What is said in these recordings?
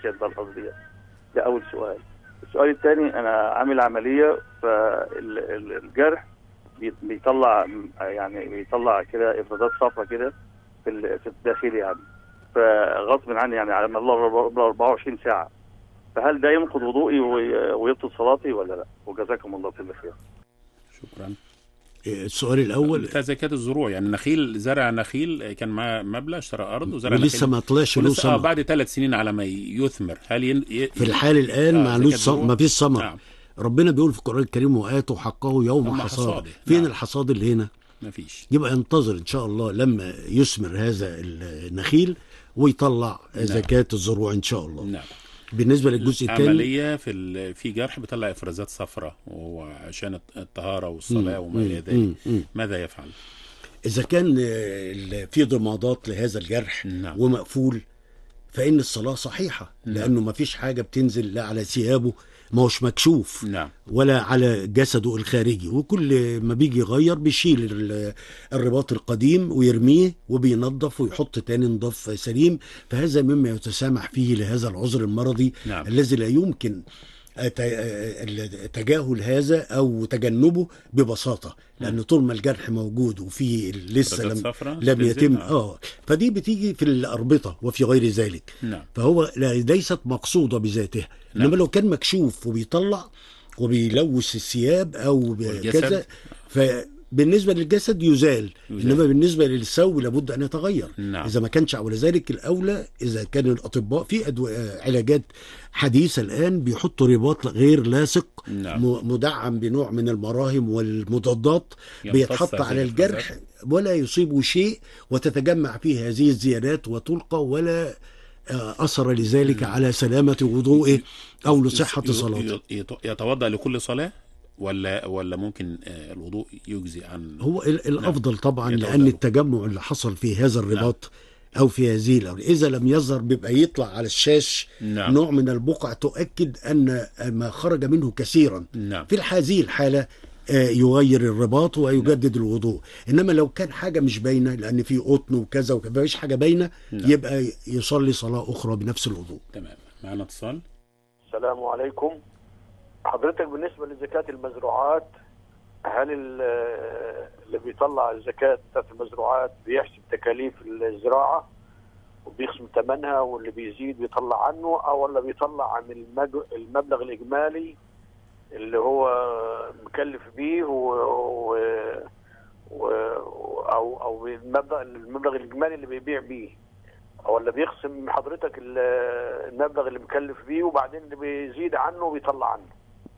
السياد ده قصدي يعني. ده اول سؤال السؤال الثاني انا عامل عمليه فالجرح بيطلع يعني بيطلع كده افرازات صفرا كده في ال- في الداخل يعني فغصب عني يعني على مدار 24 ساعه فهل ده ينقض وضوئي وي- ويبطل صلاتي ولا لا؟ وجزاكم الله كل خير. شكرا السؤال الاول بتاع زكاه الزروع يعني نخيل زرع نخيل كان معاه مبلغ اشترى ارض وزرع ولسه نخيل ما طلعش له ولسه اه ثمر بعد ثلاث سنين على ما يثمر هل ين... ي... في الحال الان آه، ما عندوش زكاة ثمر زروع. ما فيش ثمر نعم ربنا بيقول في القران الكريم واتوا حقه يوم يوم حصاده حصاده. فين نعم. الحصاد اللي هنا ما فيش يبقى ينتظر ان شاء الله لما يثمر هذا النخيل ويطلع نعم. زكاه الزروع ان شاء الله نعم بالنسبه للجزء الثاني عمليه في ال... في جرح بيطلع افرازات صفراء وعشان الطهاره والصلاه وما الى ذلك ماذا يفعل؟ اذا كان آه، ال- في ضمادات لهذا الجرح نعم. ومقفول فان الصلاه صحيحه نعم. لانه ما فيش حاجه بتنزل لا على ثيابه ما هوش مكشوف نعم ولا على جسده الخارجي وكل ما بيجي يغير بيشيل ال- الرباط القديم ويرميه وبينظف ويحط تاني نضاف سليم فهذا مما يتسامح فيه لهذا العذر المرضي نعم. الذي لا يمكن أت- تجاهل هذا او تجنبه ببساطه لان طول ما الجرح موجود وفي لسه إفرازات لم صفراء لم تنزل؟ يتم آه. اه فدي بتيجي في الاربطه وفي غير ذلك نعم فهو لا ليست مقصوده بذاتها نعم. انما لو كان مكشوف وبيطلع وبيلوث الثياب او والجسد؟ كذا فبالنسبه للجسد يزال يزال. انما بالنسبه للثوب لابد ان يتغير نعم. اذا ما كانش ولذلك الاولى اذا كان الاطباء في أدو... آه، علاجات حديثه الان بيحطوا رباط غير لاصق نعم. م- مدعم بنوع من المراهم والمضادات يمتص بيتحط هذه على الإفرازات. الجرح ولا يصيبه شيء وتتجمع فيه هذه الزيادات وتلقى ولا آه، أثر لذلك على سلامة وضوئه أو لصحة ي- صلاته ي- يت- يتوضا لكل صلاه ولا ولا ممكن آه، الوضوء يجزي عن هو ال- الأفضل طبعا يتوضأ. لأن التجمع اللي حصل في هذا الرباط أو في هذه الأول إذا لم يظهر بيبقى يطلع على الشاش نعم. نوع من البقع تؤكد أن ما خرج منه كثيرا نعم في هذه الحالة آه، يغير الرباط ويجدد الوضوء انما لو كان حاجه مش باينه لان في قطن وكذا وكذا مفيش حاجه باينه نعم. يبقى يصلي صلاه اخرى بنفس الوضوء تمام معنا اتصال السلام عليكم حضرتك بالنسبة لزكاة المزروعات هل ال- اللي بيطلع الزكاة بتاعت المزروعات بيحسب تكاليف الزراعة وبيقسم ثمنها واللي بيزيد بيطلع عنه او ولا بيطلع عن المج- المبلغ الاجمالي اللي هو مكلف بيه و, و... و... او او المبلغ المبلغ الاجمالي اللي بيبيع بيه ولا بيقسم حضرتك ال- المبلغ اللي مكلف بيه وبعدين اللي بيزيد عنه بيطلع عنه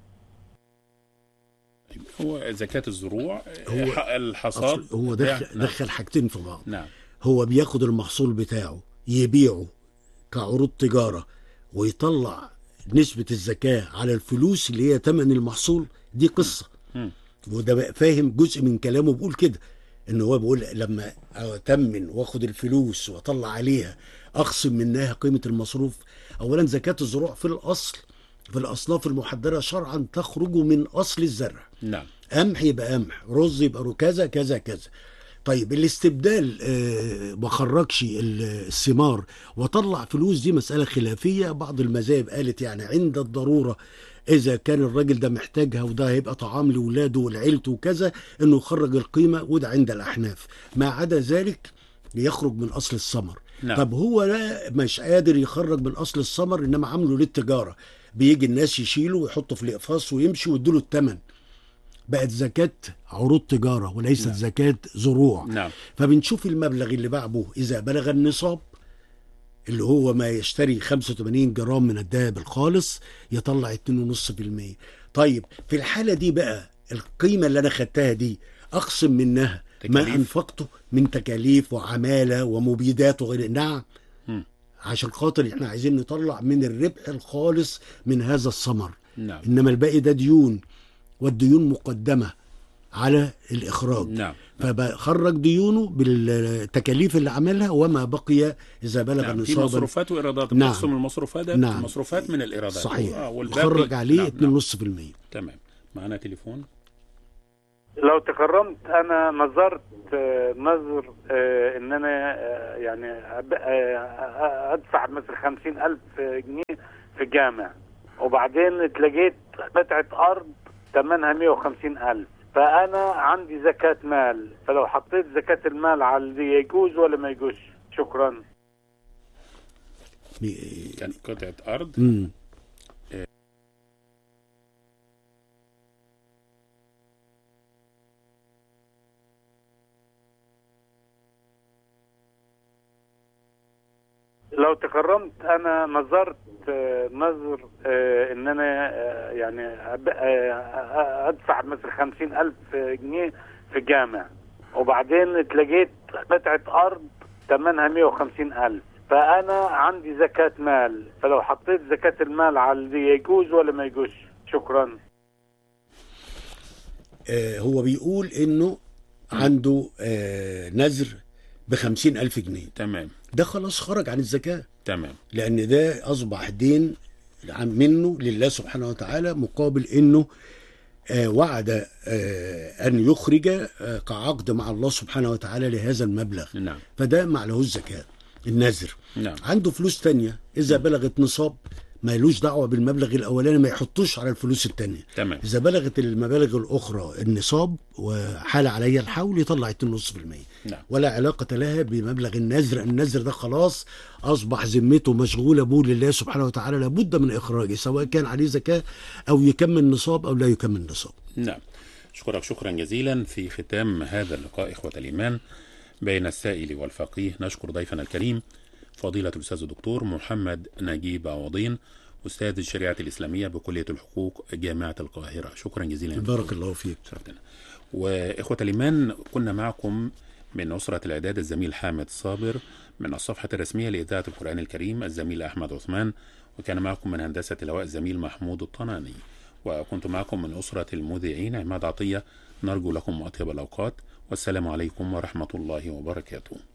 هو زكاه الزروع هو هو الحصاد أصل هو بتاع- دخل, نعم. دخل حاجتين في بعض نعم هو بياخد المحصول بتاعه يبيعه كعروض تجاره ويطلع نسبه الزكاه على الفلوس اللي هي ثمن المحصول دي قصه مم. وده بقى فاهم جزء من كلامه بيقول كده ان هو بيقول لما اتمن واخد الفلوس واطلع عليها اخصم منها قيمه المصروف اولا زكاه الزروع في الاصل في الاصناف المحدده شرعا تخرج من اصل الزرع نعم قمح يبقى قمح رز يبقى رو- كذا كذا كذا طيب الاستبدال آه، ما خرجش ال- الثمار وطلع فلوس دي مسألة خلافية بعض المذاهب قالت يعني عند الضرورة إذا كان الراجل ده محتاجها وده هيبقى طعام لولاده ولعيلته وكذا إنه يخرج القيمة وده عند الأحناف ما عدا ذلك يخرج من أصل الثمر نعم. طب هو لا مش قادر يخرج من أصل الثمر إنما عامله للتجارة بيجي الناس يشيلوا ويحطوا في الإقفاص ويمشي ويدوا الثمن بقت زكاة عروض تجارة وليست نعم. زكاة زروع نعم فبنشوف المبلغ اللي باعه إذا بلغ النصاب اللي هو ما يشتري 85 جرام من الذهب الخالص يطلع 2.5% طيب في الحالة دي بقى القيمة اللي أنا خدتها دي أقسم منها ما تكاليف. أنفقته من تكاليف وعمالة ومبيدات وغير نعم مم. عشان خاطر احنا عايزين نطلع من الربح الخالص من هذا الثمر نعم انما الباقي ده ديون والديون مقدمه على الاخراج نعم فبخرج ديونه بالتكاليف اللي عملها وما بقي اذا بلغ نعم في نصابا مصروفات وايرادات نعم. بتقسم المصروفات نعم. المصروفات من الايرادات صحيح آه، والباقي- وخرج عليه نعم. نعم. 2.5% تمام معنا تليفون لو تكرمت انا نظرت آه، نظر آه، ان انا آه، يعني أب- آه، ادفع مثل خمسين الف جنيه الجامع وبعدين اتلقيت قطعة أرض ثمنها 150 ألف فأنا عندي زكاة مال فلو حطيت زكاة المال على اللي يجوز ولا ما يجوز شكرا بي- كان قطعه ارض مم. لو تكرمت انا نظرت آه، نظر آه، ان انا آه، يعني أب- آه، ادفع مثل خمسين الف جنيه في جامع وبعدين اتلقيت قطعة ارض ثمنها 150 الف فانا عندي زكاة مال فلو حطيت زكاة المال على اللي يجوز ولا ما يجوز شكرا آه هو بيقول انه عنده آه نذر بخمسين ألف جنيه تمام ده خلاص خرج عن الزكاة تمام لأن ده أصبح دين عن- منه لله سبحانه وتعالى مقابل أنه آه وعد آه أن يخرج آه كعقد مع الله سبحانه وتعالى لهذا المبلغ نعم فده معلهوش زكاة النذر نعم عنده فلوس تانية إذا بلغت نصاب مالوش دعوة بالمبلغ الأولاني ما يحطوش على الفلوس التانية تمام إذا بلغت المبالغ الأخرى النصاب وحال عليها الحول يطلع 2.5% نعم ولا علاقة لها بمبلغ النذر النذر ده خلاص أصبح ذمته مشغولة به لله سبحانه وتعالى لابد من إخراجه سواء كان عليه زكاة أو يكمل نصاب أو لا يكمل نصاب نعم أشكرك شكرا جزيلا في ختام هذا اللقاء إخوة الإيمان بين السائل والفقيه نشكر ضيفنا الكريم فضيلة الأستاذ الدكتور محمد نجيب عوضين أستاذ الشريعة الإسلامية بكلية الحقوق جامعة القاهرة شكرا جزيلا بارك الله فيك شرفتنا وإخوة الإيمان كنا معكم من أسرة الإعداد الزميل حامد صابر من الصفحة الرسمية لإذاعة القرآن الكريم الزميل أحمد عثمان وكان معكم من هندسة الهواء الزميل محمود الطناني وكنت معكم من أسرة المذيعين عماد عطية نرجو لكم أطيب الأوقات والسلام عليكم ورحمة الله وبركاته